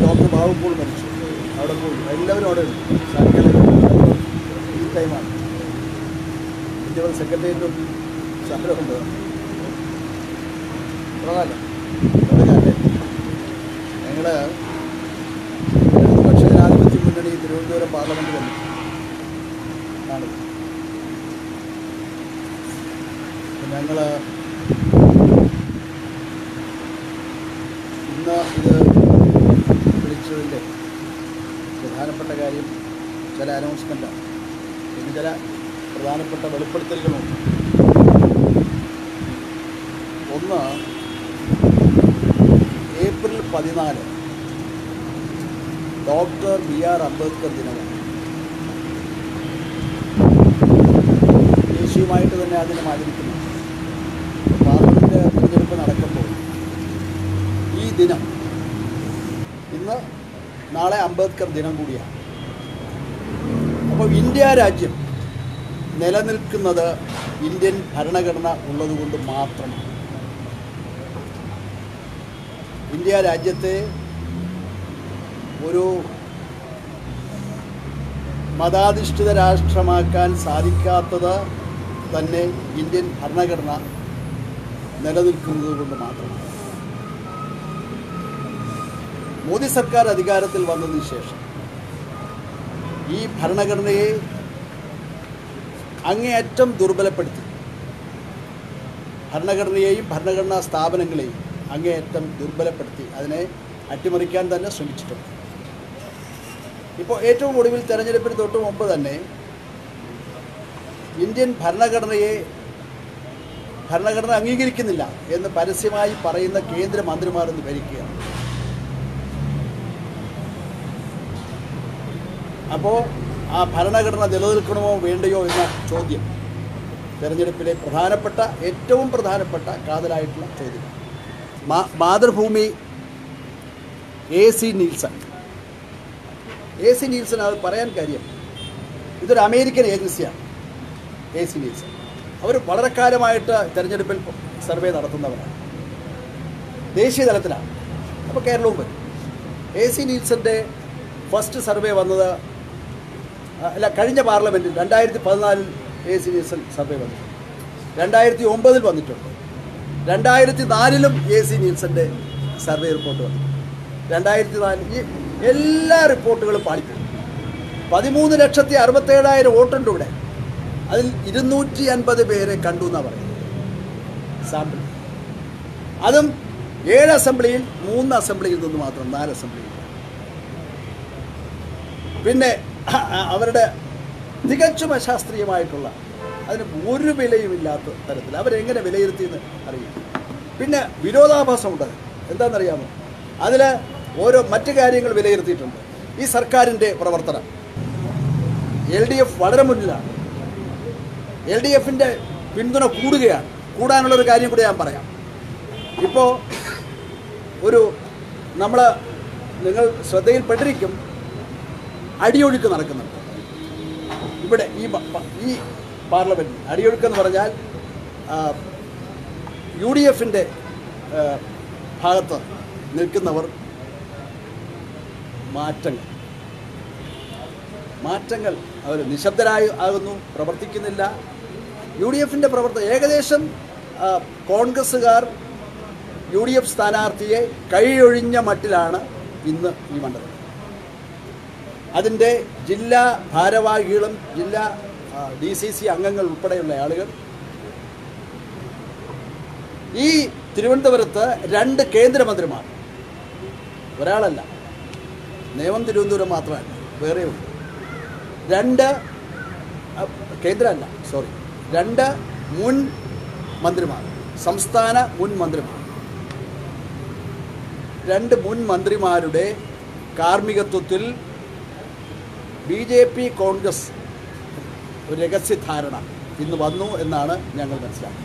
doctor ബാബുപ്പോൾ മരിച്ചു അവിടെ പോയി എല്ലാവരും അവിടെ ഉണ്ട് ശാഖല ഈ ടൈമാണ് പ്രിൻസിപ്പൽ സെക്രട്ടേറിയറ്റും സമരമുണ്ട് തുടങ്ങാമല്ലോ തുടങ്ങാല്ലേ ഞങ്ങൾ ഇടതുപക്ഷ ജനാധിപത്യ മുന്നണി തിരുവനന്തപുരം പാർലമെൻറ്റ് കമ്മിറ്റി ആണ് ഞങ്ങൾ ഇന്ന് ഇത് വിളിച്ചതിൻ്റെ പ്രധാനപ്പെട്ട കാര്യം ചില അനൗൺസ്മെൻറ്റാണ് പിന്നെ ചില പ്രധാനപ്പെട്ട വെളിപ്പെടുത്തലുകളുണ്ട് ഒന്ന് ഏപ്രിൽ പതിനാല് ഡോക്ടർ ബി ആർ അംബേദ്കർ ദിനമാണ് ദേശീയമായിട്ട് തന്നെ അതിനെ ആചരിക്കുന്നു പാർലമെൻറ്റ് തിരഞ്ഞെടുപ്പ് നടക്കുമ്പോൾ ഈ ദിനം ഇന്ന് നാളെ അംബേദ്കർ ദിനം കൂടിയാണ് അപ്പോൾ ഇന്ത്യ രാജ്യം നിലനിൽക്കുന്നത് ഇന്ത്യൻ ഭരണഘടന ഉള്ളതുകൊണ്ട് മാത്രമാണ് ഇന്ത്യ രാജ്യത്തെ ഒരു മതാധിഷ്ഠിത രാഷ്ട്രമാക്കാൻ സാധിക്കാത്തത് തന്നെ ഇന്ത്യൻ ഭരണഘടന നിലനിൽക്കുന്നത് കൊണ്ട് മാത്രമാണ് മോദി സർക്കാർ അധികാരത്തിൽ വന്നതിന് ശേഷം ഈ ഭരണഘടനയെ അങ്ങേയറ്റം ദുർബലപ്പെടുത്തി ഭരണഘടനയെയും ഭരണഘടനാ സ്ഥാപനങ്ങളെയും അങ്ങേയറ്റം ദുർബലപ്പെടുത്തി അതിനെ അട്ടിമറിക്കാൻ തന്നെ ശ്രമിച്ചിട്ടുണ്ട് ഇപ്പോൾ ഏറ്റവും ഒടുവിൽ തെരഞ്ഞെടുപ്പിന് തൊട്ട് മുമ്പ് തന്നെ ഇന്ത്യൻ ഭരണഘടനയെ ഭരണഘടന അംഗീകരിക്കുന്നില്ല എന്ന് പരസ്യമായി പറയുന്ന കേന്ദ്രമന്ത്രിമാർ ഇന്ന് ഭരിക്കുകയാണ് അപ്പോൾ ആ ഭരണഘടന നിലനിൽക്കണമോ വേണ്ടയോ എന്ന ചോദ്യം തെരഞ്ഞെടുപ്പിലെ പ്രധാനപ്പെട്ട ഏറ്റവും പ്രധാനപ്പെട്ട കാതലായിട്ടുള്ള ചോദ്യം മാ- Mathrubhumi A C Nielsen A C Nielsen അത് പറയാൻ കാര്യം ഇതൊരു അമേരിക്കൻ ഏജൻസിയാണ് എ സി നീൽസൺ അവർ വളരെ കാലമായിട്ട് തെരഞ്ഞെടുപ്പിൽ സർവേ നടത്തുന്നവരാണ് ദേശീയ തലത്തിലാണ് അപ്പോൾ കേരളവും വരും എ സി നീൽസൻ്റെ ഫസ്റ്റ് സർവേ വന്നത് ആ, അല്ല കഴിഞ്ഞ പാർലമെൻറ്റിൽ രണ്ടായിരത്തി പതിനാലിൽ എ സി നീൽസൺ സർവേ വന്നിട്ടുണ്ട് രണ്ടായിരത്തി ഒമ്പതിൽ വന്നിട്ടുണ്ട് രണ്ടായിരത്തി നാലിലും എ സി നീൽസൻ്റെ സർവേ റിപ്പോർട്ട് വന്നു രണ്ടായിരത്തി നാലിൽ ഈ എല്ലാ റിപ്പോർട്ടുകളും പാളിപ്പോയി പതിമൂന്ന് ലക്ഷത്തി അറുപത്തേഴായിരം വോട്ടുണ്ട് ഇവിടെ അതിൽ ഇരുന്നൂറ്റി അൻപത് പേരെ കണ്ടു എന്നാണ് പറയുന്നത് സാമ്പിൾ അതും ഏഴ് അസംബ്ലിയിൽ മൂന്ന് അസംബ്ലിയിൽ നിന്ന് മാത്രം നാല് അസംബ്ലിയിൽ പിന്നെ അവരുടെ തികച്ചും അശാസ്ത്രീയമായിട്ടുള്ള അതിന് ഒരു വിലയുമില്ലാത്ത തരത്തിൽ അവരെങ്ങനെ വിലയിരുത്തിയെന്ന് അറിയില്ല പിന്നെ വിരോധാഭാസമുണ്ട് എന്താണെന്നറിയാമോ അതിൽ ഓരോ മറ്റു കാര്യങ്ങൾ വിലയിരുത്തിയിട്ടുണ്ട് ഈ സർക്കാരിൻ്റെ പ്രവർത്തനം എൽ ഡി എഫ് വളരെ മുന്നിലാണ് എൽ ഡി എഫിൻ്റെ പിന്തുണ കൂടുകയാണ് കൂടാനുള്ളൊരു കാര്യം കൂടി ഞാൻ പറയാം ഇപ്പോൾ ഒരു നമ്മൾ നിങ്ങൾ ശ്രദ്ധയിൽപ്പെട്ടിരിക്കും അടിയൊഴുക്ക് നടക്കുന്നുണ്ട് ഇവിടെ ഈ പ- പ- ഈ പാർലമെൻറ്റിൽ അടിയൊഴുക്ക് എന്ന് പറഞ്ഞാൽ യു ഡി എഫിൻ്റെ ഭാഗത്ത് നിൽക്കുന്നവർ മാറ്റങ്ങൾ മാറ്റങ്ങൾ അവർ നിശബ്ദരായി ആകുന്നു പ്രവർത്തിക്കുന്നില്ല യു ഡി എഫിൻ്റെ പ്രവർത്തനം ഏകദേശം ആ, കോൺഗ്രസ്സുകാർ യു ഡി എഫ് സ്ഥാനാർത്ഥിയെ കൈയൊഴിഞ്ഞ മട്ടിലാണ് ഇന്ന് ഈ മണ്ഡലം അതിൻ്റെ ജില്ലാ ഭാരവാഹികളും ജില്ലാ ഡി സി സി അംഗങ്ങൾ ഉൾപ്പെടെയുള്ള ആളുകൾ ഈ തിരുവനന്തപുരത്ത് രണ്ട് കേന്ദ്രമന്ത്രിമാർ ഒരാളല്ല നിയമം തിരുവനന്തപുരം മാത്രമല്ല വേറെയുണ്ട് രണ്ട് അ, കേന്ദ്രമല്ല സോറി രണ്ട് മുൻ മന്ത്രിമാർ സംസ്ഥാന മുൻ മന്ത്രിമാർ രണ്ട് മുൻ മന്ത്രിമാരുടെ കാർമ്മികത്വത്തിൽ ബി ജെ പി കോൺഗ്രസ് ഒരു രഹസ്യധാരണ ഇന്ന് വന്നു എന്നാണ് ഞങ്ങൾ മനസ്സിലാക്കുന്നത്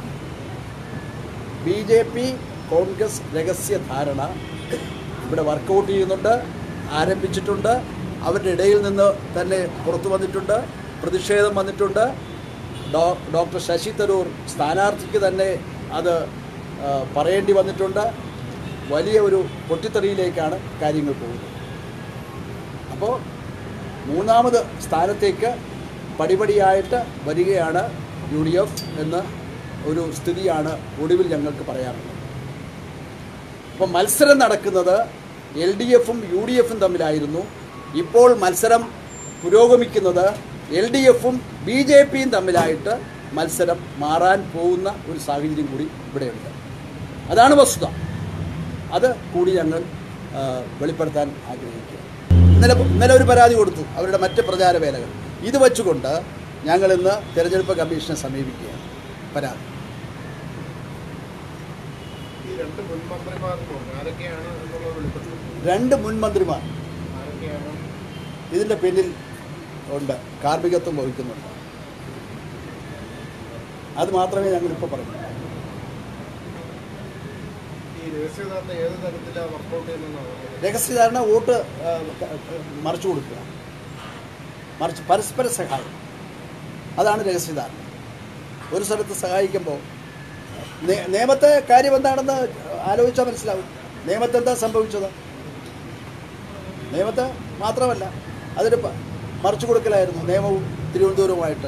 ബി ജെ പി കോൺഗ്രസ് രഹസ്യധാരണ ഇവിടെ വർക്കൗട്ട് ചെയ്യുന്നുണ്ട് ആരംഭിച്ചിട്ടുണ്ട് അവരുടെ ഇടയിൽ നിന്ന് തന്നെ പുറത്തു വന്നിട്ടുണ്ട് പ്രതിഷേധം വന്നിട്ടുണ്ട് ഡോ ഡോക്ടർ ശശി തരൂർ സ്ഥാനാർത്ഥിക്ക് തന്നെ അത് ആ, പറയേണ്ടി വന്നിട്ടുണ്ട് വലിയ ഒരു പൊട്ടിത്തെറിയിലേക്കാണ് കാര്യങ്ങൾ പോകുന്നത് അപ്പോൾ മൂന്നാമത് സ്ഥാനത്തേക്ക് പടിപടിയായിട്ട് വരികയാണ് യു ഡി എഫ് എന്ന ഒരു സ്ഥിതിയാണ് ഒടുവിൽ ഞങ്ങൾക്ക് പറയാനുള്ളത് അപ്പോൾ മത്സരം നടക്കുന്നത് എൽ ഡി എഫും യു ഡി എഫും തമ്മിലായിരുന്നു ഇപ്പോൾ മത്സരം പുരോഗമിക്കുന്നത് എൽ ഡി എഫും ബി ജെ പിയും തമ്മിലായിട്ട് മത്സരം മാറാൻ പോകുന്ന ഒരു സാഹചര്യം കൂടി ഇവിടെയുണ്ട് അതാണ് വസ്തുത അത് കൂടി ഞങ്ങൾ ആ, വെളിപ്പെടുത്താൻ ആഗ്രഹിക്കുക ഇന്നലെ ഇന്നലെ ഒരു പരാതി കൊടുത്തു അവരുടെ മറ്റ് പ്രചാര വേലകൾ ഇത് വെച്ചുകൊണ്ട് ഞങ്ങൾ ഇന്ന് തെരഞ്ഞെടുപ്പ് കമ്മീഷനെ സമീപിക്കുകയാണ് പരാതി ഈ രണ്ട് മുൻ മന്ത്രിമാർക്കും ആരൊക്കെയാണ് എന്നുള്ളത് വെളിപ്പെടുത്തും രണ്ട് മുൻ മന്ത്രിമാർ ആരൊക്കെയാണ് ഇതിൻ്റെ പിന്നിൽ ഉണ്ട് കാർമ്മികത്വം വഹിക്കുന്നുണ്ട് അത് മാത്രമേ ഞങ്ങളിപ്പോൾ പറയൂ ഈ രഹസ്യധാരണ ഏത് തരത്തിലാണ് വർക്കൗട്ട് ചെയ്യുന്നതെന്നാണ് രഹസ്യധാരണ വോട്ട് ആ, ക- ക- മറിച്ചു കൊടുക്കുക മറിച്ച് പരസ്പര സഹായം അതാണ് രഹസ്യധാരണ ഒരു സ്ഥലത്ത് സഹായിക്കുമ്പോൾ നേ- നിയമത്തെ കാര്യം എന്താണെന്ന് ആലോചിച്ചാൽ മനസ്സിലാവും നിയമത്തെ എന്താ സംഭവിച്ചത് നിയമത്തെ മാത്രമല്ല അതിന് പ- മറിച്ചു കൊടുക്കലായിരുന്നു നിയമവും തിരുവനന്തപുരവുമായിട്ട്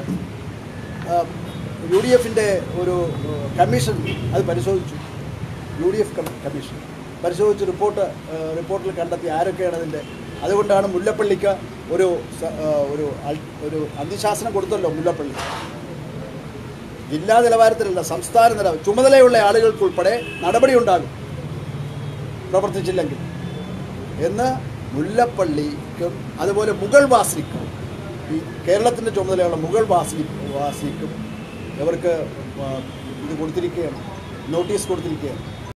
യു ഡി എഫിൻ്റെ ഒരു ഏഹ്, കമ്മീഷൻ അത് പരിശോധിച്ചു യു ഡി എഫ് കം- കമ്മീഷൻ പരിശോധിച്ച് റിപ്പോർട്ട് ഏഹ്, റിപ്പോർട്ടിൽ കണ്ടെത്തി ആരൊക്കെയാണ് അതിൻ്റെ അതുകൊണ്ടാണ് മുല്ലപ്പള്ളിക്ക് ഒരു സ- ഏഹ്, ഒരു അൾ- ഒരു അന്ത്യശാസനം കൊടുത്തല്ലോ മുല്ലപ്പള്ളി ജില്ലാ നിലവാരത്തിലല്ല സംസ്ഥാന നില ചുമതലയുള്ള ആളുകൾക്കുൾപ്പെടെ നടപടി ഉണ്ടാകും പ്രവർത്തിച്ചില്ലെങ്കിൽ എന്ന് മുല്ലപ്പള്ളിക്കും അതുപോലെ മുഗൾ വാസിനിക്കും ഈ കേരളത്തിൻ്റെ ചുമതലയുള്ള മുഗൾ വാസിനി വാസിനിക്കും ഇവർക്ക് ആ, ഇത് കൊടുത്തിരിക്കുകയാണ് നോട്ടീസ് കൊടുത്തിരിക്കുകയാണ്